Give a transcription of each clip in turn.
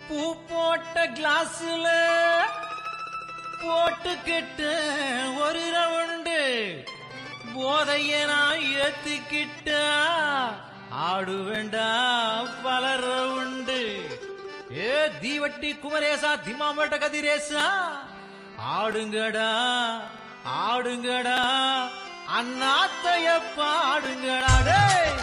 பூ போட்ட கிளாஸ்ல போட்டுக்கிட்டு ஒரு ரவுண்டு போதைய நான் ஏத்திக்கிட்டா ஆடு வேண்டா பல ரவுண்டு ஏ தீவட்டி குமரேசா திமாம்பட்ட கதிரேசா ஆடுங்கடா ஆடுங்கடா அண்ணாத்தைய பாடுங்கடா டேய்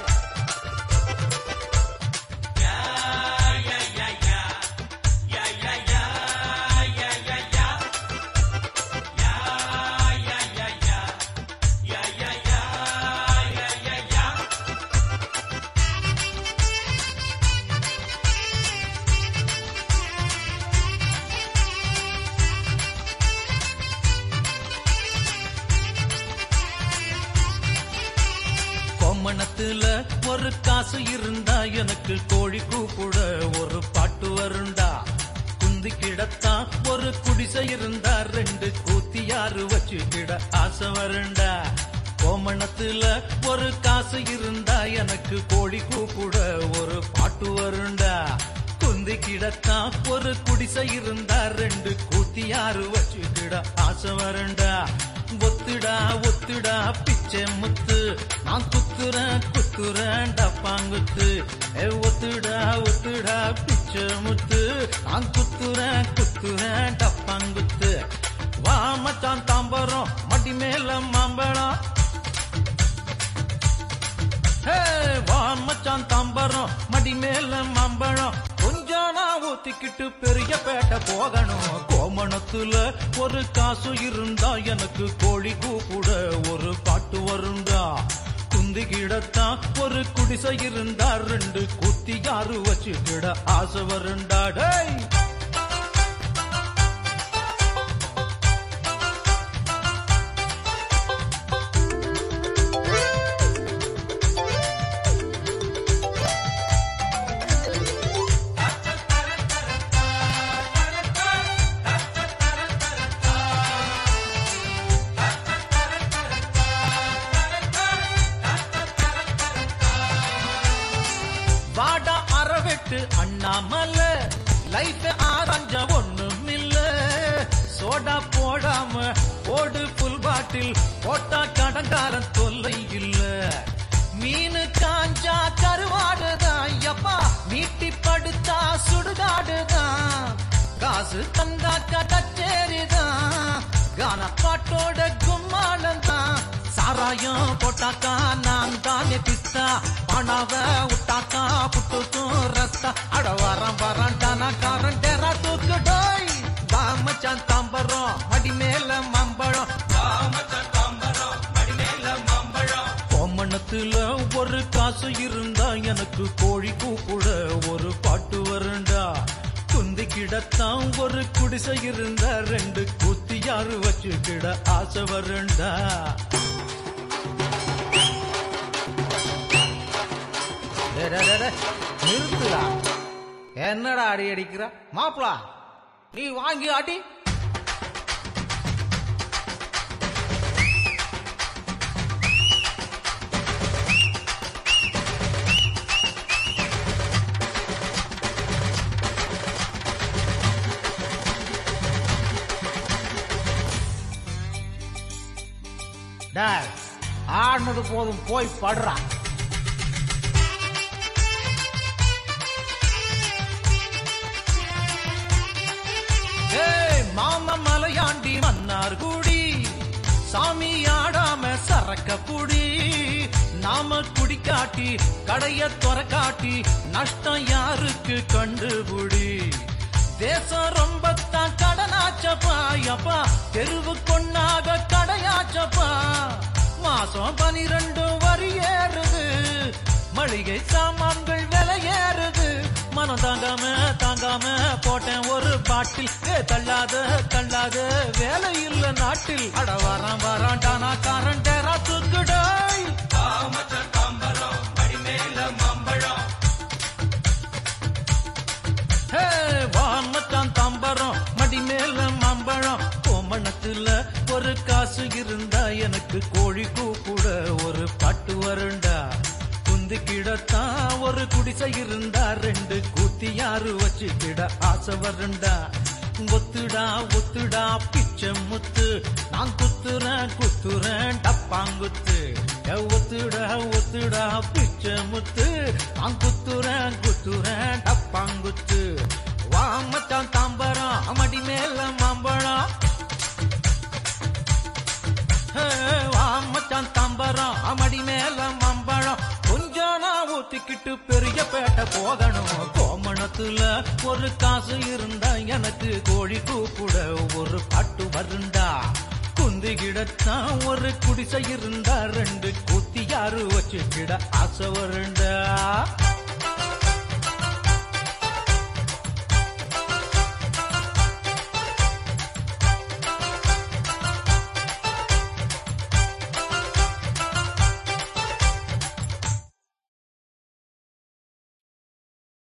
கோமணத்துல ஒரு காசு இருந்தா எனக்கு கோழி கூப்பிட ஒரு பாட்டு வருண்டா குந்தி கிடத்தா ஒரு குடிசை இருந்தா ரெண்டு கூத்தியாரு வச்சுக்கிட ஆசை வருண்டா கோமணத்துல ஒரு காசு இருந்தா எனக்கு கோழி கூப்பிட ஒரு பாட்டு வருண்டா குந்தி கிடத்தா ஒரு குடிசை இருந்தா ரெண்டு கூத்தியாரு வச்சுக்கிட ஆசை வருண்டா ஒத்துடா ஒத்துடா பிச்சை முத்து நான் குத்துறேன் குத்துறேன் டப்பாங்குத்து ஏ ஒத்துடா ஒத்துடா பிச்சை முத்து நான் குத்துறேன் குத்துறேன் டப்பாங்குத்து வா மச்சான் தாம்பரம் மடி மேல மாம்பழம் ஹே, வா மச்சான் தாம்பரம் மடி மேல மாம்பழம் கொஞ்சம் நான் ஊத்திக்கிட்டு பெரிய பேட்டை போகணும் கோமணத்துல ஒரு காசு இருந்தா எனக்கு கோழி கூப்பிட ஒரு பாட்டு வருண்டா குந்தி கிடத்தா ஒரு குடிசை இருந்தா ரெண்டு குத்தி யாரு வச்சுக்கிட ஆசை வருண்டா டேய் வாடா அறவெட்டு அண்ணாமல லைஃப் ஆரஞ்ச ஒண்ணும் இல்ல சோடா போடாம போடு புல் பாட்டில் போட்டா கடங்காரன் தொல்லை இல்ல மீனு காஞ்சா கருவாடுதான் எப்பா மீட்டி படுத்தா சுடுகாடுதான் காசு தந்தாக்கா கச்சேரிதான் கான பாட்டோட கும்மாளந்தான் சாராயம் போட்டாக்கா நான் தானே பிஸ்தா பணாவ விட்டாக்கா புட்டுக்கும் ரஸ்தா அட வரம் வரான்டானா காரன் டெரா தூக்கு டோய் வா மச்சான் தாம்பரம் மடி மேல மம்பழம் கோமணத்துல ஒரு காசு இருந்தா எனக்கு கோழி கூப்பிட ஒரு பாட்டு வருண்டா குந்தி கிடத்தான் ஒரு குடிசை இருந்தா ரெண்டு குத்தி யாரு வச்சுக்கிட ஆசை வருண்டா டேய், டேய், டேய், டேய், நிறுத்துடா என்னடா அடி அடிக்கிற மாப்பிளா நீ வாங்கி அடி டேய் ஆடினது போதும் போய் படுறா ஏய் மாம மலையாண்டி மன்னார் குடி சாமி ஆடாம சரக்க புடி நாம குடிக்காட்டி கடைய காட்டி நஷ்டம் யாருக்கு கண்டுபிடி தேசம் ரொம்ப தான் கடனாச்சப்பா அப்பா தெருவு கொண்டாக கடையாச்சப்பா மாசம் பனிரெண்டு வரி ஏறுது மளிகை சாமான்கள் விலை ஏறுது மனம் தாங்காம தாங்காம போட்டேன் ஒரு பாட்டில் ஏ தள்ளாத தள்ளாத வேலை இல்ல நாட்டில் அட வரான் வரான்டானா காரன் டேரா தூக்குடாய் ஹே, வாமத்தான் தாம்பரம் மடி மேல மாம்பழம் கோமணத்துல ஒரு காசு இருந்தா எனக்கு கோழி கூப்பிட ஒரு பாட்டு வருண்டா குந்தி கிடத்தான் ஒரு குடிசை இருந்தா ரெண்டு கூத்தியா குத்தியாரு வச்சுக்கிட ஆசை வருண்டா ஒத்துடா ஒத்துடா பிச்சை முத்து நான் குத்துறேன் குத்துறேன் டப்பாங்குத்து ஏ, ஒத்துடா ஒத்துடா பிச்சை முத்து நான் குத்துறேன் குத்துறேன் டப்பாங்குத்து வா மச்சான் தாம்பரம் அமடி மேல மாம்பழம் ஹே, வா மச்சான் தாம்பரம் அமடி மேல மாம்பழம் கொஞ்சம் நான் ஊத்திக்கிட்டு பெரிய பேட்டை போகணும் கோமணத்துல ஒரு காசு இருந்தா எனக்கு கோழி கூப்பிட ஒரு பாட்டு வருண்டா குந்தி கிடத்தான் ஒரு குடிசை இருந்தா ரெண்டு குத்தியாரு வச்சுக்கிட ஆசை வருண்டா